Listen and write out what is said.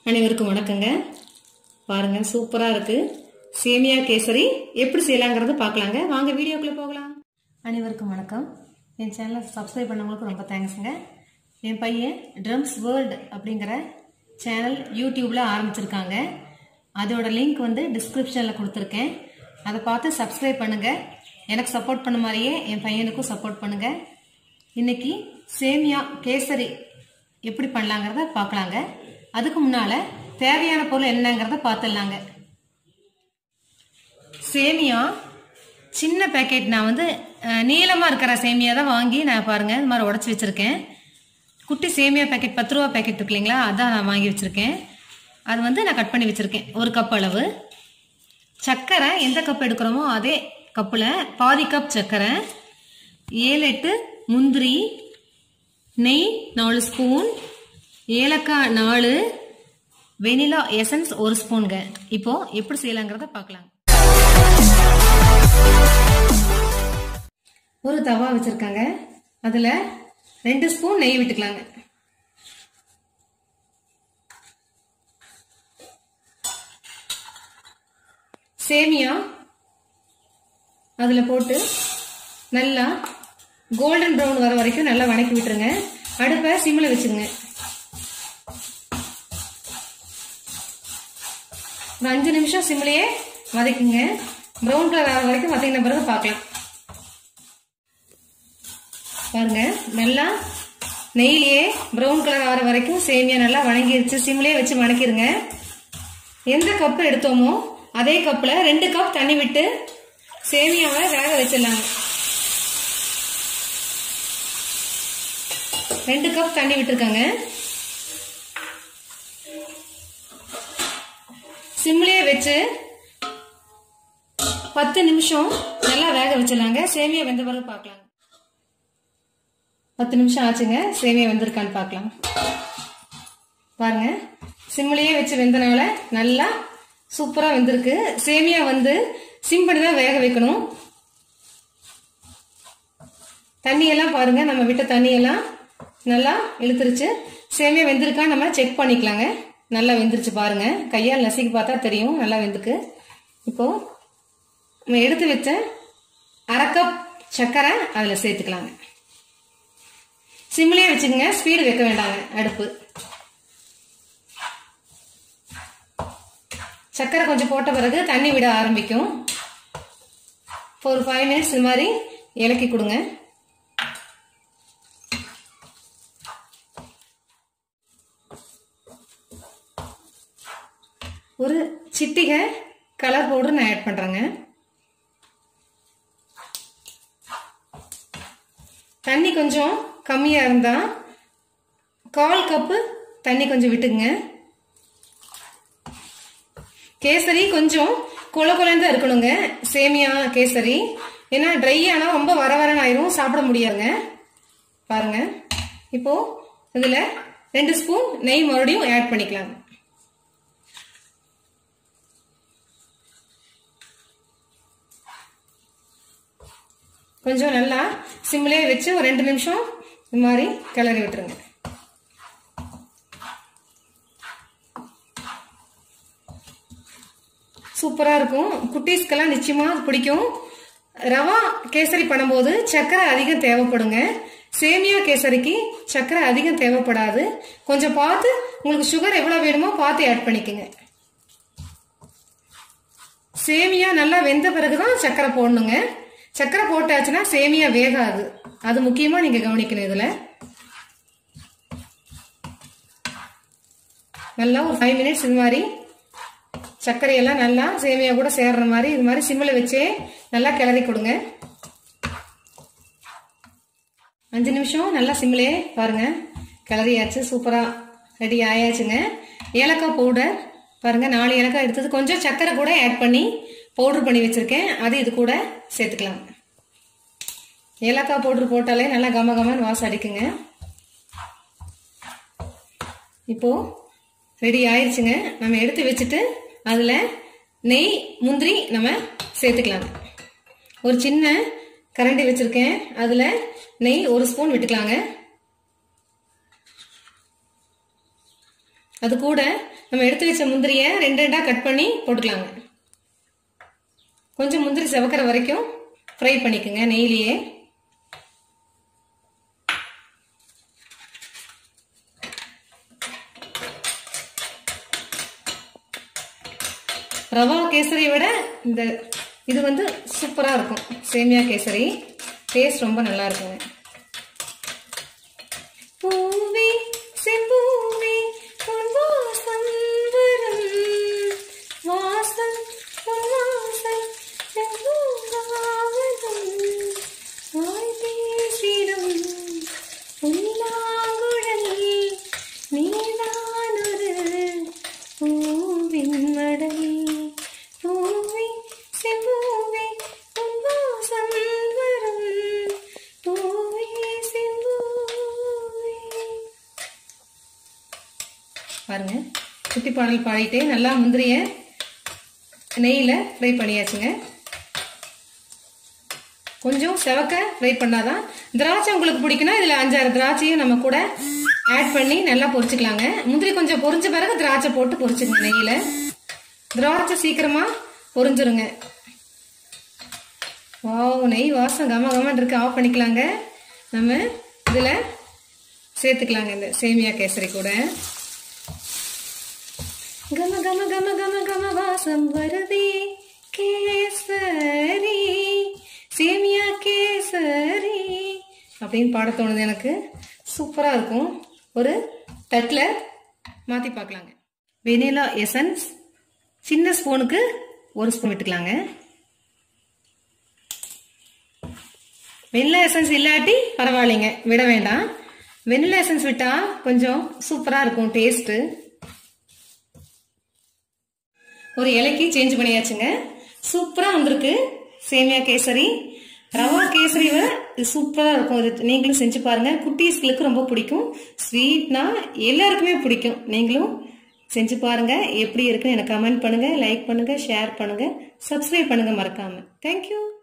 அனைவருக்கும் வணக்கங்க பாருங்க சூப்பரா இருக்கு சேமியா கேசரி எப்படி செய்யலாங்கிறது பார்க்கலாங்க வாங்க வீடியோக்குள்ள போகலாம் அனைவருக்கும் வணக்கம் என் சேனலை சப்ஸ்கிரைப் பண்ணவங்களுக்கு ரொம்ப தேங்க்ஸுங்க என் பையன் ட்ரம்ஸ் வேர்ல்டு அப்படிங்கிற சேனல் யூடியூப்ல ஆரம்பிச்சிருக்காங்க அதோட லிங்க் வந்து டிஸ்கிரிப்ஷனில் கொடுத்துருக்கேன் அதை பார்த்து சப்ஸ்கிரைப் பண்ணுங்க எனக்கு சப்போர்ட் பண்ண மாதிரியே என் பையனுக்கும் சப்போர்ட் பண்ணுங்க இன்னைக்கு சேமியா கேசரி எப்படி பண்ணலாங்கிறத பார்க்கலாங்க அதுக்கு முன்னால தேவையான பொருள் என்னங்கிறத பார்த்துடலாங்க சேமியா சின்ன பேக்கெட் நான் வந்து அஹ், நீளமா இருக்கிற சேமியா தான் வாங்கி நான் பாருங்க இது மாதிரி உடச்சி வச்சிருக்கேன் குட்டி சேமியா பேக்கெட் பத்து ரூபா பேக்கெட் இருக்கு இல்லைங்களா அதான் நான் வாங்கி வச்சிருக்கேன் அது வந்து நான் கட் பண்ணி வச்சிருக்கேன் ஒரு கப் அளவு சர்க்கரை எந்த கப் எடுக்கிறோமோ அதே கப்பில் பாதி கப் சர்க்கரை ஏழு எட்டு முந்திரி நெய் நாலு ஸ்பூன் ஏலக்காய் நாலு வெனிலா எசன்ஸ் ஒரு ஸ்பூனுங்க இப்போ எப்படி செய்யலாங்கிறத பார்க்கலாம் ஒரு தவா வச்சிருக்காங்க அதுல ரெண்டு ஸ்பூன் நெய் விட்டுக்கலாங்க சேமியா அதில் போட்டு நல்லா கோல்டன் ப்ரௌன் வர வரைக்கும் நல்லா வணக்கி விட்டுருங்க அடுப்பை சிம்மில் வச்சுங்க ஒரு அஞ்சு நிமிஷம் சிம்லேயே வதக்குங்க ப்ரௌன் கலர் ஆகிற வரைக்கும் வதக்கின பிறகு பார்க்கலாம் பாருங்க நல்லா நெய்லியே ப்ரௌன் கலர் ஆகிற வரைக்கும் சேமியா நல்லா வணங்கிருச்சு சிம்லேயே வச்சு வணக்கிருங்க எந்த கப்பு எடுத்தோமோ அதே கப்பில் ரெண்டு கப் தண்ணி விட்டு சேமியாவை வேக வச்சிடலாங்க ரெண்டு கப் தண்ணி விட்டுருக்காங்க சிம்லேயே வச்சு பத்து நிமிஷம் நல்லா வேக வச்சிடலாங்க சேமியா வெந்த பிறகு பார்க்கலாம் பத்து நிமிஷம் ஆச்சுங்க சேமியா வெந்திருக்கான்னு பார்க்கலாம் பாருங்க சிம்லேயே வச்சு வெந்தனால நல்லா சூப்பரா வெந்திருக்கு சேமியா வந்து சிம் பண்ணி தான் வேக வைக்கணும் தண்ணியெல்லாம் பாருங்க நம்ம விட்ட தண்ணியெல்லாம் நல்லா இழுத்துருச்சு சேமியா வெந்திருக்கா நம்ம செக் பண்ணிக்கலாங்க நல்லா வெந்துருச்சு பாருங்க கையால் நசுக்கி பார்த்தா தெரியும் நல்லா வெந்துக்கு இப்போ நம்ம எடுத்து வச்ச அரை கப் சர்க்கரை அதில் சேர்த்துக்கலாங்க சிம்லேயே வச்சுக்கோங்க ஸ்பீடு வைக்க வேண்டாங்க அடுப்பு சர்க்கரை கொஞ்சம் போட்ட பிறகு தண்ணி விட ஆரம்பிக்கும் இப்போ ஒரு ஃபைவ் மினிட்ஸ் இது மாதிரி இலக்கி கொடுங்க ஒரு சிட்டிகை கலர் பவுடர் நான் ஆட் பண்றேங்க தண்ணி கொஞ்சம் கம்மியா இருந்தா கால் கப்பு தண்ணி கொஞ்சம் விட்டுக்குங்க கேசரி கொஞ்சம் கொல கொலன்னு தான் இருக்கணுங்க சேமியா கேசரி ஏன்னா ட்ரை ஆனா ரொம்ப வர வரன்னு ஆயிரும் சாப்பிட முடியாதுங்க பாருங்க இப்போ இதுல ரெண்டு ஸ்பூன் நெய் மறுபடியும் ஆட் பண்ணிக்கலாம் கொஞ்சம் நல்லா சிம்லேயே வச்சு ஒரு ரெண்டு நிமிஷம் இது மாதிரி கிளறி விட்டுருங்க சூப்பரா இருக்கும் குட்டீஸ்க்கெல்லாம் நிச்சயமா அது பிடிக்கும் ரவா கேசரி பண்ணும்போது சர்க்கரை அதிகம் தேவைப்படுங்க சேமியா கேசரிக்கு சர்க்கரை அதிகம் தேவைப்படாது கொஞ்சம் பார்த்து உங்களுக்கு சுகர் எவ்வளவு வேணுமோ பார்த்து ஆட் பண்ணிக்கோங்க சேமியா நல்லா வெந்த பிறகுதான் சர்க்கரை போடணுங்க சர்க்கரை போட்டாச்சுன்னா சேமியா வேகாது அது முக்கியமா நீங்க கவனிக்கணும் இதுல நல்லா ஒரு ஃபைவ் மினிட்ஸ் இது மாதிரி சர்க்கரையெல்லாம் நல்லா சேமியா கூட சேர்ற மாதிரி இது மாதிரி சிம்மில் வச்சே நல்லா கிளறி கொடுங்க அஞ்சு நிமிஷம் நல்லா சிம்மிலே பாருங்க கிளறியாச்சு சூப்பரா ரெடி ஆயாச்சுங்க ஏலக்காய் பவுடர் பாருங்க நாலு ஏலக்காய் எடுத்தது கொஞ்சம் சர்க்கரை கூட ஆட் பண்ணி பவுடர் பண்ணி வச்சிருக்கேன் அது இது கூட சேர்த்துக்கலாம் ஏலக்காய் பவுடர் போட்டாலே நல்லா கம கமன்னு வாசம் அடிக்குங்க இப்போ ரெடி ஆயிடுச்சுங்க நம்ம எடுத்து வச்சுட்டு அதில் நெய் முந்திரி நம்ம சேர்த்துக்கலாம் ஒரு சின்ன கரண்டி வச்சிருக்கேன் அதில் நெய் ஒரு ஸ்பூன் விட்டுக்கலாங்க அது கூட நம்ம எடுத்து வச்ச முந்திரிய ரெண்டு ரெண்டா கட் பண்ணி போட்டுக்கலாங்க கொஞ்சம் முந்திரி செவக்கிற வரைக்கும் ஃப்ரை பண்ணிக்கோங்க நெய்லியே ரவா கேசரியை விட இந்த இது வந்து சூப்பராக இருக்கும் சேமியா கேசரி டேஸ்ட் ரொம்ப நல்லா இருக்குங்க பூவே செம்பூவே உன் வாசம் வரும் வாசம் உன் வாசம் செம்பூங்காவதும் வாய் பேசிடும் புல்லாங்குழல் நீதான் ஒரு பூவின் மடல் பூவே செம்பூவே உன் வாசம் வரும் பூவே செம்பூவே பாருங்க குட்டி பாடல் பாடிட்டே நல்லா முந்திரிய நெய்யில் ஃப்ரை பண்ணியாச்சுங்க கொஞ்சம் செவக்க ஃப்ரை பண்ணாதான் திராட்சை உங்களுக்கு பிடிக்குன்னா இதில் அஞ்சாறு திராட்சையும் நம்ம கூட ஆட் பண்ணி நல்லா பொரிச்சுக்கலாங்க முந்திரி கொஞ்சம் பொரிஞ்ச பிறகு திராட்சை போட்டு பொரிச்சுங்க நெய்யில் திராட்சை சீக்கிரமா பொரிஞ்சிருங்க வாவ் நெய் வாசம் கம கமன்னு இருக்கு ஆஃப் பண்ணிக்கலாங்க நம்ம இதில் சேர்த்துக்கலாங்க இந்த சேமியா கேசரி கூட கம கம கம கம கம வாசம் வருதே கேசரி சேமியா கேசரி அப்படின்னு பாட தோணுது எனக்கு சூப்பராக இருக்கும் ஒரு தட்டில் மாற்றி பார்க்கலாங்க வெனிலா எசன்ஸ் சின்ன ஸ்பூனுக்கு ஒரு ஸ்பூன் விட்டுக்கலாங்க வெனிலா எசன்ஸ் இல்லாட்டி பரவாயில்லைங்க விட வேண்டாம் வெனிலா எசன்ஸ் விட்டா கொஞ்சம் சூப்பராக இருக்கும் டேஸ்ட்டு ஒரு இலைக்கு சேஞ்ச் பண்ணியாச்சுங்க சூப்பராக வந்திருக்கு சேமியா கேசரி ரவா கேசரி விட இது சூப்பராக இருக்கும் இது நீங்களும் செஞ்சு பாருங்க குட்டீஸ்களுக்கு ரொம்ப பிடிக்கும் ஸ்வீட்னா எல்லாருக்குமே பிடிக்கும் நீங்களும் செஞ்சு பாருங்க எப்படி இருக்குன்னு எனக்கு கமெண்ட் பண்ணுங்க லைக் பண்ணுங்க ஷேர் பண்ணுங்க சப்ஸ்கிரைப் பண்ணுங்க மறக்காம தேங்க்யூ